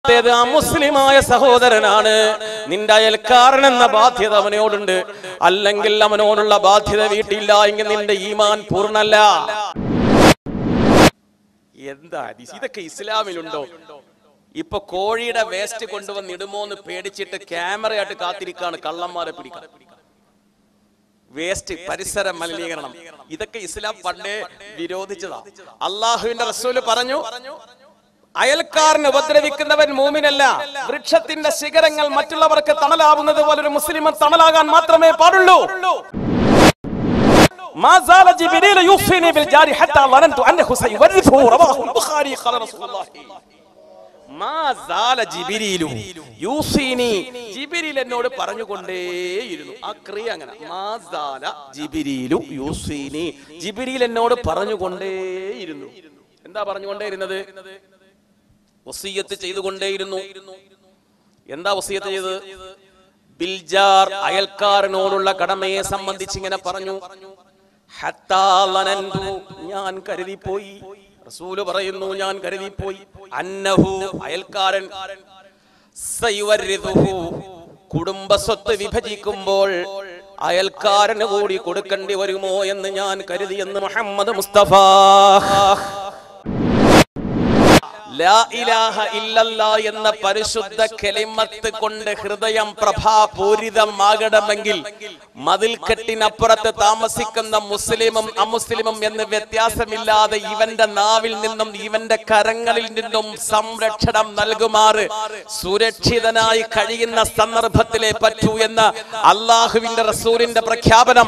ത് ആ മുസ്ലിമായ സഹോദരനാണ് നിന്റെ അയൽക്കാരൻ എന്ന ബാധ്യത അവനോടുണ്ട് അല്ലെങ്കിൽ അവനോടുള്ള ബാധ്യത വീട്ടില്ല എങ്കിൽ നിന്റെ ഈമാൻ പൂർണ്ണല്ല എന്താ ഹദീസ്? ഇതൊക്കെ ഇസ്ലാമിലുണ്ടോ ഇപ്പൊ കോഴിയുടെ വേസ്റ്റ് കൊണ്ടുവന്ന് ഇടുമോന്ന് പേടിച്ചിട്ട് ക്യാമറയായിട്ട് കാത്തിരിക്കാണ് കള്ളന്മാരെ പിടിക്കാൻ വേസ്റ്റ് പരിസര മലിനീകരണം ഇതൊക്കെ ഇസ്ലാം പണ്ടേ വിരോധിച്ചതാ അള്ളാഹുവിന്റെ റസൂല് പറഞ്ഞു അയൽക്കാരനെ ഉപദ്രവിക്കുന്നവൻ മൂമിനല്ല വൃക്ഷത്തിന്റെ ശിഖരങ്ങൾ മറ്റുള്ളവർക്ക് തണലാവുന്നത് പോലെ ഒരു മുസ്ലിം തണലാകാൻ മാത്രമേ പാടുള്ളൂ ما زال جبريل يوصيني بالجار حتى ظننت انه سيورثه رواه البخاري قال رسول الله മാ സാല ജിബിരിയിലു യൂസീനി ജിബിരിൽ എന്നോട് പറഞ്ഞുകൊണ്ടേയിരുന്നു ആ ക്രിയ അങ്ങനെ മാ സാല ജിബിരിയിലു യൂസീനി ജിബിരിൽ എന്നോട് പറഞ്ഞുകൊണ്ടേയിരുന്നു എന്താ പറഞ്ഞുകൊണ്ടേയിരുന്നത് വസീയത്ത് ചെയ്തുകൊണ്ടേയിരുന്നു എന്താ വസീയത്ത് ചെയ്തത് ബിൽജാർ അയൽക്കാരനോടുള്ള കടമയെ സംബന്ധിച്ച് ഇങ്ങനെ പറഞ്ഞു ഹത്താ ലനന്തു, ഞാൻ കരുതിപ്പോയി റസൂല് പറയുന്നു ഞാൻ കരുതിപ്പോയി അന്നഹു അയൽക്കാരൻ സയുവരിദുഹു, കുടുംബ സ്വത്ത് വിഭജിക്കുമ്പോൾ അയൽക്കാരന് കൂടി കൊടുക്കേണ്ടി വരുമോ എന്ന് ഞാൻ കരുതിയെന്ന് മുഹമ്മദ് മുസ്തഫ ലാ ഇലാഹ ഇല്ലല്ലാ എന്ന പരിശുദ്ധ കെളിമത്ത് കൊണ്ട് ഹൃദയം പ്രഭാപൂരിതമാകണമെങ്കിൽ മതിൽക്കെട്ടിനപ്പുറത്ത് താമസിക്കുന്ന മുസ്ലിമും അമുസ്ലിമും എന്ന് വ്യത്യാസമില്ലാതെ ഇവന്റെ നാവിൽ നിന്നും ഇവന്റെ കരങ്ങളിൽ നിന്നും സംരക്ഷണം നൽകുമാറ് സുരക്ഷിതനായി കഴിയുന്ന സന്ദർഭത്തിലെ പറ്റൂ എന്ന അള്ളാഹുവിന്റെ റസൂലിന്റെ പ്രഖ്യാപനം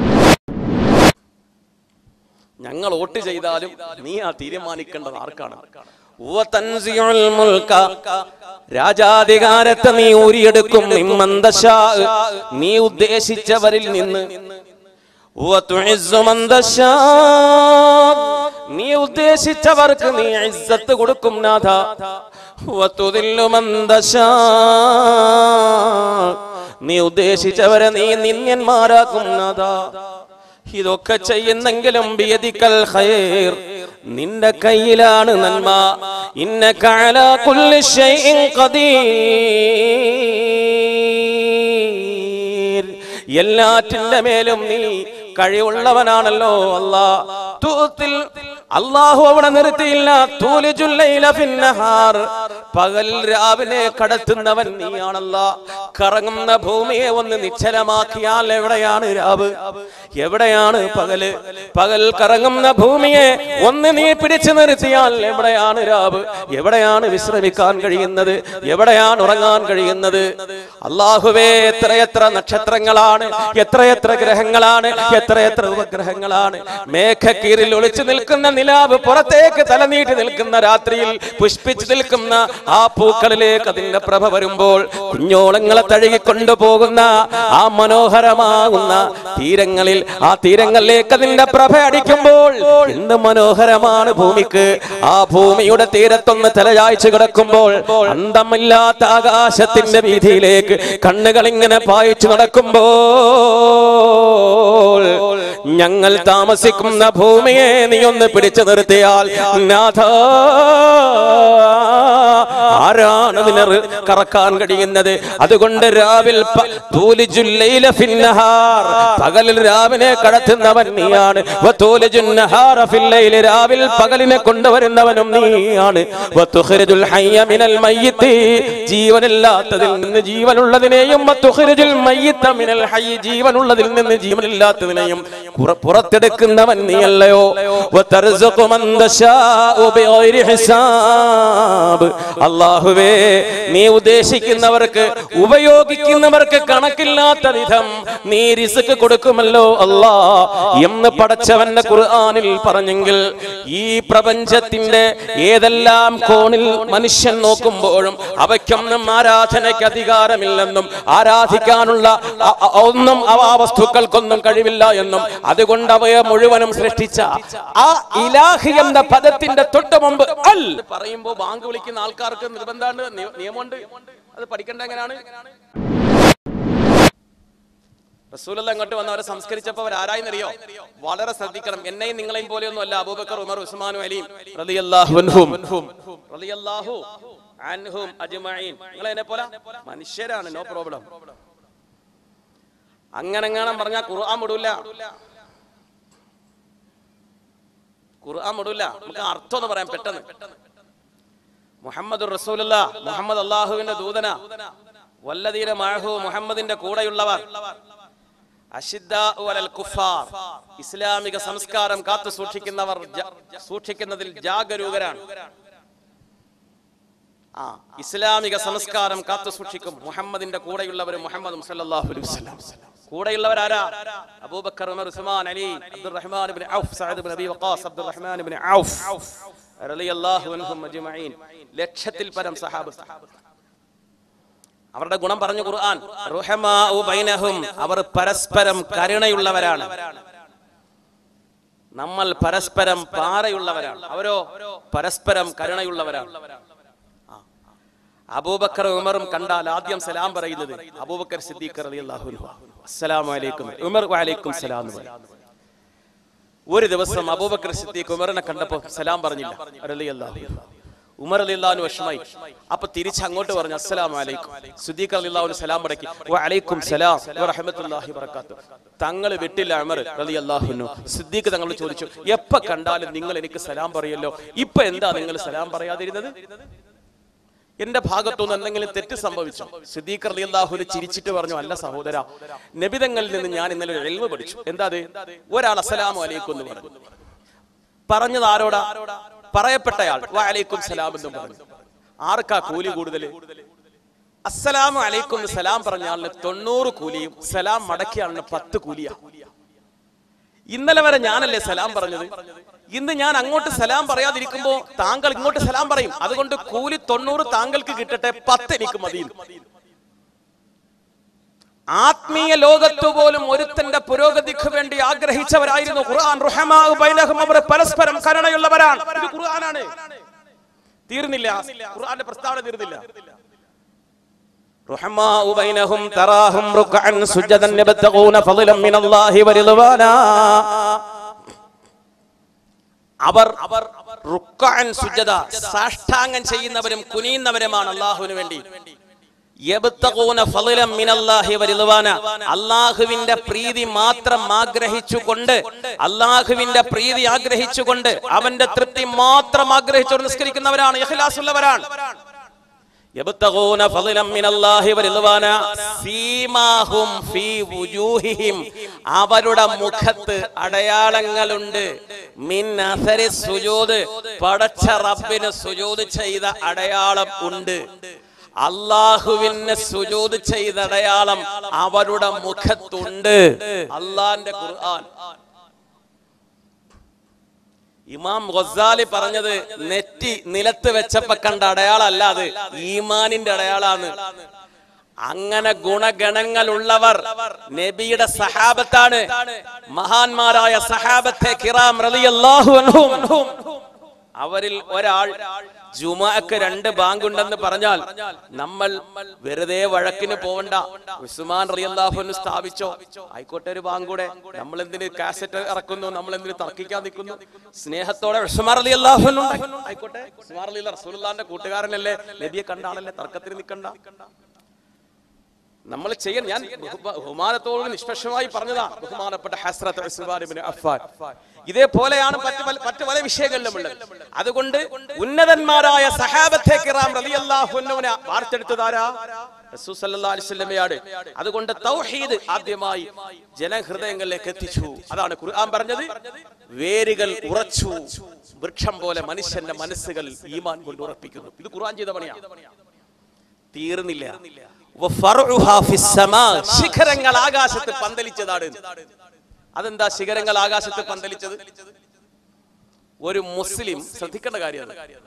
ഞങ്ങൾ വോട്ട് ചെയ്താലും നീ ആ തീരുമാനിക്കേണ്ടത് ആർക്കാണ് വതൻസിഉൽ മുൽക. രാജാധികാരത്തെ നീ ഊരിയെടുക്കും ഇമ്മന്തശാ. നീ ഉദ്ദേശിച്ചവരിൽ നിന്ന് വതുഇസ്സു മൻ തശാ. നീ ഉദ്ദേശിച്ചവർക്ക് നീ ഇസ്സത്ത് കൊടുക്കും നാഥ വതുദില്ലു മൻ തശാ. നീ ഉദ്ദേശിച്ചവരെ നീ നിന്യന്മാരാക്കും നാഥ ഇതൊക്കെ ചെയ്യുന്നെങ്കിലും ബിയദിക്കൽ ഖൈർ നിന്റെ കയ്യിലാണ് നന്മ ഇന്നക അലാ കുല്ലി ഷൈഇൻ ഖദീർ എല്ലാറ്റിന്റെ മേലും നീ കഴിവുള്ളവനാണല്ലോ അല്ലാ തൂത്തിൽ അള്ളാഹു അവിടെ നിർത്തിയില്ല തൂലിജുൽ ലൈല ഫിന്നഹാർ പകൽ രാവിലെ കടത്തുന്നവൻ നീയാണല്ല കറങ്ങുന്ന ഭൂമിയെ ഒന്ന് നിശ്ചലമാക്കിയാൽ എവിടെയാണ് രാവ് എവിടെയാണ് പകല് പകൽ കറങ്ങുന്ന ഭൂമിയെ ഒന്ന് നീ പിടിച്ചു നിർത്തിയാൽ എവിടെയാണ് രാവ് എവിടെയാണ് വിശ്രമിക്കാൻ കഴിയുന്നത് എവിടെയാണ് ഉറങ്ങാൻ കഴിയുന്നത് അള്ളാഹുവേ എത്രയെത്ര നക്ഷത്രങ്ങളാണ് എത്രയെത്ര ഗ്രഹങ്ങളാണ് എത്രയെത്ര ഉപഗ്രഹങ്ങളാണ് മേഘക്കീറിൽ ഒളിച്ചു നിൽക്കുന്ന നിലാവ് പുറത്തേക്ക് തലനീട്ടി നിൽക്കുന്ന രാത്രിയിൽ പുഷ്പിച്ചു നിൽക്കുന്ന ആ പൂക്കളിലേക്ക് അതിന്റെ പ്രഭ വരുമ്പോൾ കുഞ്ഞോളങ്ങളെ തഴുകി കൊണ്ടുപോകുന്ന ആ മനോഹരമാകുന്ന തീരങ്ങളിൽ ആ തീരങ്ങളിലേക്ക് അതിന്റെ പ്രഭ അടിക്കുമ്പോൾ എന്ത് മനോഹരമാണ് ഭൂമിക്ക് ആ ഭൂമിയുടെ തീരത്തൊന്ന് തലയാഴ്ച കിടക്കുമ്പോൾ അന്തമില്ലാത്ത ആകാശത്തിന്റെ വീതിയിലേക്ക് കണ്ണുകൾ ഇങ്ങനെ പായിച്ചു നടക്കുമ്പോൾ ഞങ്ങൾ താമസിക്കുന്ന ഭൂമിയെ നീ ഒന്ന് പിടിച്ചു നിർത്തിയാൽ നാഥ ആരാണ് അതിനെ റി- കറക്കാൻ കഴിയുന്നത് അതുകൊണ്ട് രാവിൽ പ- തൂലിജുൽ ലൈല ഫിന്നഹാർ. പകലിൽ രാവിലെ കടത്തുന്നവൻ നീയാണ് വതൂലിജുൻ നഹാറ ഫിൽ ലൈലി. രാവിൽ പകലിനെ കൊണ്ടുവരുന്നവനും നീയാണ് വതുഖ്രിജുൽ ഹയ്യ മിനൽ മയ്യിത്തി. ജീവനില്ലാത്തതിൽ നിന്ന് ജീവനുള്ളതിനെയും വതുഖ്രിജുൽ മയ്യിത്ത മിനൽ ഹയ്യി. ജീവനുള്ളതിൽ നിന്ന് ജീവനില്ലാത്തതിനെയും കുറ- പുറത്തെടുക്കുന്നവൻ നീയല്ലയോ വതർസുഖു മൻ തശാഉ ബിഗൈരി ഹിസാബ് അല്ലാഹുവേ നീ ഉദ്ദേശിക്കുന്നവർക്ക് ഉപയോഗിക്കുന്നവർക്ക് കണക്കില്ലാത്ത വിധം നീ റിസ്ക് കൊടുക്കുമല്ലോ അല്ലാ എന്ന് പടച്ചവന്റെ ഖുർആനിൽ പറഞ്ഞെങ്കിൽ ഈ പ്രപഞ്ചത്തിന്റെ ഏതെല്ലാം കോണിൽ മനുഷ്യൻ നോക്കുമ്പോഴും അവയ്ക്കൊന്നും ആരാധനയ്ക്ക് അധികാരമില്ലെന്നും ആരാധിക്കാനുള്ള അ- അ- ഒന്നും അവ ആ വസ്തുക്കൾക്കൊന്നും കഴിവില്ല എന്നും അതുകൊണ്ട് അവയെ മുഴുവനും സൃഷ്ടിച്ച ആ ഇലാഹി എന്ന പദത്തിന്റെ തൊട്ട് മുമ്പ് അൽ പറയുമ്പോ ബാങ്ക് വിളിക്കുന്ന ആൾക്കാർക്ക് നിർബന്ധമാണ് നിയ- നിയമമുണ്ട് അത് പഠിക്കേണ്ട എങ്ങനെയാണ് റസൂലുള്ള അങ്ങോട്ട് വന്ന് അവരെ സംസ്കരിച്ചപ്പോ അവർ ആരായെന്നറിയോ വളരെ ശ്രദ്ധിക്കണം എന്നെയും നിങ്ങളെയും പോലെയൊന്നും അല്ല അബൂബക്കർ ഉമർ ഉസ്മാനും അലിയും റളിയല്ലാഹു അൻഹും റളിയല്ലാഹു അൻഹും അജ്മഈൻ നിങ്ങൾ എന്നെ പോലെ മനുഷ്യരാണ് നോ പ്രോബ്ലം അങ്ങനെ എങ്ങാനും പറഞ്ഞാൽ ഖുർആൻ വിടൂല ഖുർആൻ വിടൂല നമുക്ക് അർത്ഥം എന്ന് പറയാം പെട്ടെന്ന് മുഹമ്മദ് റസൂലുള്ള മുഹമ്മദ് അള്ളാഹുവിന്റെ ദൂതന വല്ലതീര മാഹു മുഹമ്മദിന്റെ കൂടെയുള്ളവർ അഷിദ്ദാഉ അലൽ കുഫാർ ഇസ്ലാമിക സംസ്കാരം കാത്തു സൂക്ഷിക്കുന്നവർ ജ- സൂക്ഷിക്കുന്നതിൽ ജാഗരൂകരാണ് ആ ഇസ്ലാമിക സംസ്കാരം കാത്തു സൂക്ഷിക്കും മുഹമ്മദിന്റെ കൂടെയുള്ളവർ മുഹമ്മദ് സല്ലല്ലാഹു അലൈഹി വസല്ലം കൂടെയുള്ളവരാരാ Abu Bakr Umar Usman Ali Abdurrahman ibn Auf Saad ibn Abi Waqqas Abdurrahman ibn Auf റളിയല്ലാഹു അൻഹും അജ്മഈൻ ലക്ഷത്തിൽ പരം സഹാബ് അവരുടെ ഗുണം പറഞ്ഞു ഖുർആൻ റുഹമാഉ ബൈനഹും അവർ പരസ്പരം കരുണയുള്ളവരാണ് നമ്മൾ പരസ്പരം പാറയുള്ളവരാണ് അവരോ പരസ്പരം കരുണയുള്ളവരാണ് ആ. അബൂബക്കർ ഉമറും കണ്ടാൽ ആദ്യം സലാം പറയുന്നത് അബൂബക്കർ സിദ്ദീഖ് റളിയല്ലാഹു അൻഹു അസ്സലാമു അലൈക്കും ഉമർ വഅലൈക്കും സലാം എന്ന് പറയും. ഒരു ദിവസം അബൂബക്കർ സിദ്ദീഖ് ഉമറിനെ കണ്ടപ്പോൾ സലാം പറഞ്ഞില്ല റളിയല്ലാഹു അൻഹു. ഉമർ അലിള്ളാഹു വിഷമായി അപ്പൊ തിരിച്ച് അങ്ങോട്ട് പറഞ്ഞു അസ്സലാമു അലൈക്കും സിദ്ദീഖ് അലിള്ളാഹു സലാം മടക്കി വഅലൈക്കും സലാം വറഹ്മത്തുള്ളാഹി വബറകാത്തു തങ്ങൾ വിട്ടില്ല ഉമർ റളിയല്ലാഹു അൻഹു സിദ്ദീഖ് തങ്ങളോട് ചോദിച്ചു എപ്പ കണ്ടാലും നിങ്ങൾ എനിക്ക് സലാം പറയല്ലോ ഇപ്പൊ എന്താ നിങ്ങൾ സലാം പറയാതിരുന്നത് എന്റെ ഭാഗത്തുനിന്ന് എന്തെങ്കിലും തെറ്റ് സംഭവിച്ചോ സിദ്ദീഖ് റളിയല്ലാഹു ചിരിച്ചിട്ട് പറഞ്ഞു അല്ല സഹോദര നബിതങ്ങളിൽ നിന്ന് ഞാൻ ഇന്നലെ ഒരു എൽമ പഠിച്ചു എന്താ അത് ഒരാൾ അസ്സലാമു അലൈക്കും എന്ന് പറഞ്ഞു പറഞ്ഞത് ആരോടാ പറയപ്പെട്ടയാൾ വഅലൈക്കും സലാം എന്നും പറഞ്ഞു ആർക്കാ കൂലി കൂടുതൽ അസ്സലാമു അലൈക്കും എന്ന് സലാം പറഞ്ഞ ആളിന് തൊണ്ണൂറ് കൂലിയും സലാം മടക്കിയ ആളിന് പത്ത് കൂലിയാ ഇന്നലെ വരെ ഞാനല്ലേ സലാം പറഞ്ഞത് ഇന്ന് ഞാൻ അങ്ങോട്ട് സലാം പറയാതിരിക്കുമ്പോ താങ്കൾ ഇങ്ങോട്ട് സലാം പറയും അതുകൊണ്ട് കൂലി തൊണ്ണൂറ് താങ്കൾക്ക് കിട്ടട്ടെ പത്ത് എനിക്ക് മതി ആത്മീയ ലോകത്തു പോലും ഒരുത്തന്റെ പുരോഗതിക്ക് വേണ്ടി ആഗ്രഹിച്ചവരായിരുന്നു ഖുർആൻ റുഹമാഉ ബൈനഹും അവർ പരസ്പരം കരുണയുള്ളവരാണ് ഇത് ഖുർആനാണ് തീർന്നില്ല ഖുർആന്റെ പ്രസ്താവന തീർന്നില്ല رحماء بينهم تراهم ركعا سجدا يبتغون فضلا من الله ورضوانا അവർ അവർ റുക്കഅൻ സുജദ സാഷ്ടാംഗം ചെയ്യുന്നവരും കുനിയുന്നവരുമാണ് അള്ളാഹുവിന് വേണ്ടി യബ്തഗൂന ഫളലൻ മിനല്ലാഹി വരിദ്വാന അള്ളാഹുവിന്റെ പ്രീതി മാത്രം ആഗ്രഹിച്ചുകൊണ്ട് അള്ളാഹുവിന്റെ പ്രീതി ആഗ്രഹിച്ചുകൊണ്ട് അവന്റെ തൃപ്തി മാത്രം ആഗ്രഹിച്ചു നിസ്കരിക്കുന്നവരാണ് ഇഖ്ലാസുള്ളവരാണ് യബ്തഗൂന ഫളലൻ മിനല്ലാഹി വരിദ്വാന സീമാഹും ഫീ വുജൂഹിഹിം അവരുടെ മുഖത്ത് അടയാളങ്ങളുണ്ട് മിൻ അസരി സുജൂദ് പടച്ച റബ്ബിന് സുജൂദ് ചെയ്ത അടയാളം ഉണ്ട് അള്ളാഹുവിന് സുജൂദ് ചെയ്ത അടയാളം അവരുടെ മുഖത്തുണ്ട് അള്ളാന്റെ ഖുർആൻ ഇമാം ഗൊസാലി പറഞ്ഞത് നെറ്റി നിലത്ത് വെച്ചപ്പോ കണ്ട അടയാളമല്ല അത് ഈമാനിന്റെ അടയാളാണ് അങ്ങനെ ഗുണഗണങ്ങളുള്ളവർ നബിയുടെ സഹാബത്താണ് മഹാന്മാരായ സഹാബത്തെ കിറാം റളിയല്ലാഹു അൻഹും അവരിൽ ഒരാൾ ജുമാക്ക് രണ്ട് ബാങ്ക് ഉണ്ടെന്ന് പറഞ്ഞാൽ നമ്മൾ വെറുതെ വഴക്കിന് പോവണ്ട ഉസ്മാൻ റളിയല്ലാഹു സ്ഥാപിച്ചോ ആയിക്കോട്ടെ ഒരു ബാങ്ക് കൂടെ നമ്മൾ എന്തിന് കാസറ്റ് ഇറക്കുന്നു നമ്മൾ എന്തിന് തർക്കിക്കാൻ നിൽക്കുന്നു സ്നേഹത്തോടെ ഉസ്മാൻ റളിയല്ലാഹു അൻഹു ആയിക്കോട്ടെ ഉസ്മാൻ റളിയല്ലാഹു റസൂലുള്ളാഹിന്റെ കൂട്ടുകാരനല്ലേ നബിയെ കണ്ട ആളല്ലേ തർക്കത്തിന് നിൽക്കണ്ട നമ്മൾ ചെയ്യാൻ ഞാൻ ബഹു- ബഹുമാനത്തോട് നിഷ്പക്ഷമായി പറഞ്ഞതാ ബഹുമാനപ്പെട്ട ഹസ്രത്ത് ഉസ്മാൻ ഇബ്നു അഫ്ഫാൻ ഇതേപോലെയാണ് മറ്റ് പല മറ്റു പല വിഷയങ്ങളിലും ഉള്ളത് അതുകൊണ്ട് ഉന്നതന്മാരായ സഹാബത്തെ കിറാം റളിയല്ലാഹു അൻഹുവിനെ വാർത്തെടുത്തതാരാ റസൂൽ സല്ലല്ലാഹു അലൈഹി വസല്ലമയാണ് അതുകൊണ്ട് തൗഹീദ് ആദ്യമായി ജനഹൃദയങ്ങളിലേക്ക് എത്തിച്ചു അതാണ് ഖുർആൻ പറഞ്ഞത് വേരുകൾ ഉറച്ചു വൃക്ഷം പോലെ മനുഷ്യന്റെ മനസ്സുകൾ ഈമാൻ കൊണ്ട് ഉറപ്പിക്കുന്നു ഇത് ഖുർആൻ ചെയ്ത പണിയാണ് തീർന്നില്ല വഫറുഹാ ഫിസ്സമാ. ശിഖരങ്ങൾ ആകാശത്ത് പന്തലിച്ചതാണ് അതെന്താ ശിഖരങ്ങൾ ആകാശത്ത് പന്തലിച്ചത് ഒരു മുസ്ലിം ശ്രദ്ധിക്കേണ്ട കാര്യമാണ്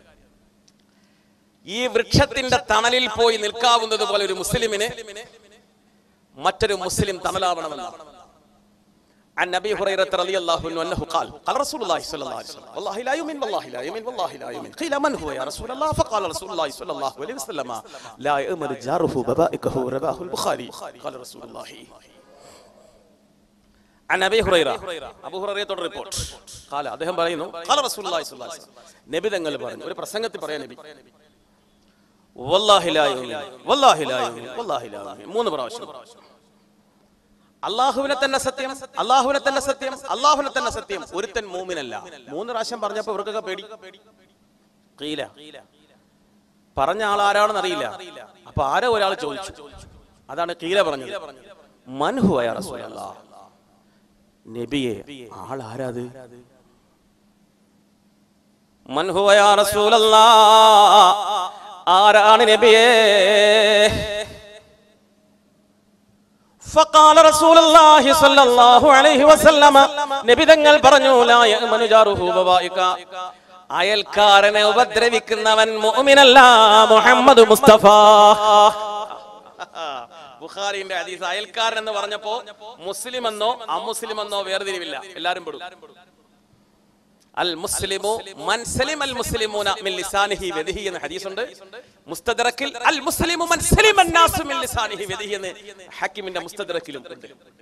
ഈ വൃക്ഷത്തിന്റെ തണലിൽ പോയി നിൽക്കാവുന്നത് പോലെ ഒരു മുസ്ലിമിന് മറ്റൊരു മുസ്ലിം തണലാവണമെന്നാണ് عن ابي هريره رضي الله عنه انه قال قال رسول الله صلى الله عليه وسلم والله لا يؤمن والله لا يؤمن والله لا يؤمن قيل من هو يا رسول الله فقال رسول الله صلى الله عليه وسلم لا يؤمن جاره ببائكه رواه البخاري قال رسول الله عن ابي هريره അബൂ ഹുറൈറയുടെ റിപ്പോർട്ട് قال അദ്ദേഹം പറയുന്നു قال رسول الله صلى الله عليه وسلم നബി തങ്ങൾ പറഞ്ഞു ഒരു പ്രസംഗത്തിൽ പറയാൻ നബി വല്ലാഹി ലാ യുമിൻ, വല്ലാഹി ലാ യുമിൻ, വല്ലാഹി ലാ യുമിൻ. മൂന്ന് പ്രാവശ്യം അള്ളാഹുവിനെ തന്നെ സത്യം അള്ളാഹുവിനെ തന്നെ സത്യം അള്ളാഹുവിനെ തന്നെ സത്യം ഒരുത്തൻ മൂമിനല്ല മൂന്ന് പ്രാവശ്യം പറഞ്ഞപ്പോ ഇവർക്കൊക്കെ പേടി കീല പറഞ്ഞ ആൾ ആരാണെന്ന് അറിയില്ല അപ്പൊ ആരോ ഒരാൾ ചോദിച്ചു അതാണ് കീല പറഞ്ഞത് മൻഹുവയ റസൂലല്ലാ നബിയെ ആൾ ആരാത് മൻഹുവയ റസൂലല്ലാ ആരാണ് നബിയേ فقال رسول الله صلى الله عليه وسلم നബി തങ്ങൾ പറഞ്ഞു ലാ യഅ്മനു ജാറുഹു ബവായിക അയൽക്കാരനെ ഉപദ്രവിക്കുന്നവൻ മുഅ്മിനല്ല മുഹമ്മദ് മുസ്തഫ ബുഖാരിന്റെ ഹദീസ് അയൽക്കാരൻ എന്ന് പറഞ്ഞപ്പോ മുസ്ലിം എന്നോ അമുസ്ലിം എന്നോ വേർതിരിവില്ല എല്ലാരും പെടും അൽ മുസ്ലിമു മൻ സലിം അൽ മുസ്ലിമൂന മിൻ ലിസാനിഹി വദിഹി എന്ന ഹദീസുണ്ട് മുസ്തദറക്കിൽ അൽ മുസ്ലിമു മൻ സലിം അന്നാസു മിൻ ലിസാനിഹി വദിഹി എന്ന് ഹക്കിമിന്റെ മുസ്തദറക്കിലും ഉണ്ട്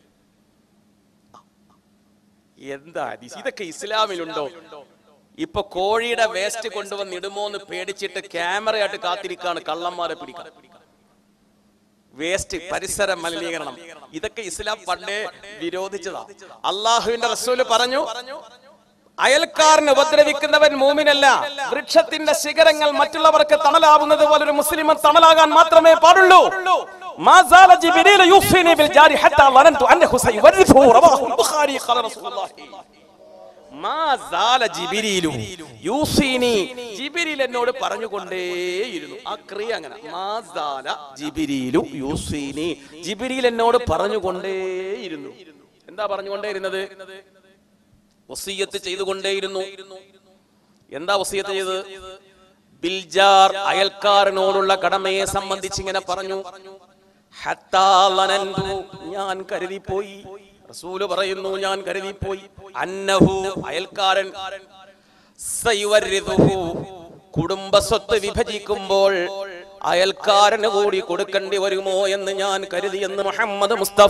എന്താ ഹദീസ് ഇതൊക്കെ ഇസ്ലാമിലുണ്ടോ ഇപ്പൊ കോഴിയുടെ വേസ്റ്റ് കൊണ്ടുവന്ന് ഇടുമോ എന്ന് പേടിച്ചിട്ട് ക്യാമറയായിട്ട് കാത്തിരിക്കാണ് കള്ളന്മാരെ പിടിക്കാൻ വേസ്റ്റ് പരിസര മലിനീകരണം ഇതൊക്കെ ഇസ്ലാം പണ്ടേ വിരോധിച്ചതാ അള്ളാഹുവിന്റെ റസൂല് പറഞ്ഞു അയൽക്കാരനെ ഉപദ്രവിക്കുന്നവൻ മൂമിനല്ല വൃക്ഷത്തിന്റെ ശിഖരങ്ങൾ മറ്റുള്ളവർക്ക് തണലാവുന്നത് പോലെ ഒരു മുസ്ലിം തണലാകാൻ മാത്രമേ പാടുള്ളൂ ما زال جبريل يوصيني بالجار حتى ظننت انه سيورثه رواه البخاري قال رسول الله ما زال جبريل يوصيني ജിബിരിൽ എന്നോട് പറഞ്ഞുകൊണ്ടേയിരുന്നു ആ ക്രിയ അങ്ങനെ മാ സാല ജിബിരിലു യൂസീനി ജിബിരിൽ എന്നോട് പറഞ്ഞുകൊണ്ടേയിരുന്നു എന്താ പറഞ്ഞുകൊണ്ടേയിരുന്നത് വസീയത്ത് ചെയ്തുകൊണ്ടേയിരുന്നു എന്താ വസീയത്ത് ചെയ്തത് ബിൽജാർ അയൽക്കാരനോടുള്ള കടമയെ സംബന്ധിച്ച് ഇങ്ങനെ പറഞ്ഞു ഹത്താ ലനന്തു, ഞാൻ കരുതിപ്പോയി റസൂല് പറയുന്നു ഞാൻ കരുതിപ്പോയി അന്നഹു അയൽക്കാരൻ സയുവരിദുഹു, കുടുംബസ്വത്ത് വിഭജിക്കുമ്പോൾ അയൽക്കാരന് കൂടി കൊടുക്കേണ്ടി വരുമോ എന്ന് ഞാൻ കരുതിയെന്ന് മുഹമ്മദ് മുസ്തഫ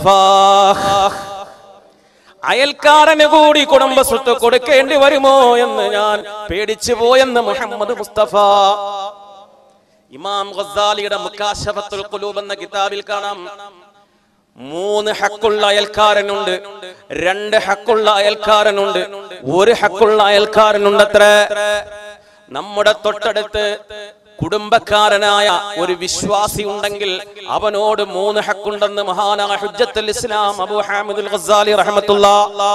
അയൽക്കാരന് കൂടി കുടുംബ സ്വത്ത് കൊടുക്കേണ്ടി വരുമോ എന്ന് ഞാൻ പേടിച്ചു പോയെന്ന് മുഹമ്മദ് മുസ്തഫ ഇമാം ഗസാലിയുടെ മുക്കാശഫത്തുൽ ഖുലൂബ് എന്ന കിതാബിൽ കാണാം മൂന്ന് ഹക്കുള്ള അയൽക്കാരനുണ്ട് രണ്ട് ഹക്കുള്ള അയൽക്കാരനുണ്ട് ഒരു ഹക്കുള്ള അയൽക്കാരനുണ്ട് അത്ര നമ്മുടെ തൊട്ടടുത്ത് കുടുംബക്കാരനായ ഒരു വിശ്വാസി ഉണ്ടെങ്കിൽ അവനോട് മൂന്ന് ഹക്കുണ്ടെന്ന് മഹാനായ ഹുജ്ജത്തുൽ ഇസ്ലാം അബൂ ഹാമിദുൽ ഗസാലി റഹ്മത്തുള്ളാഹ്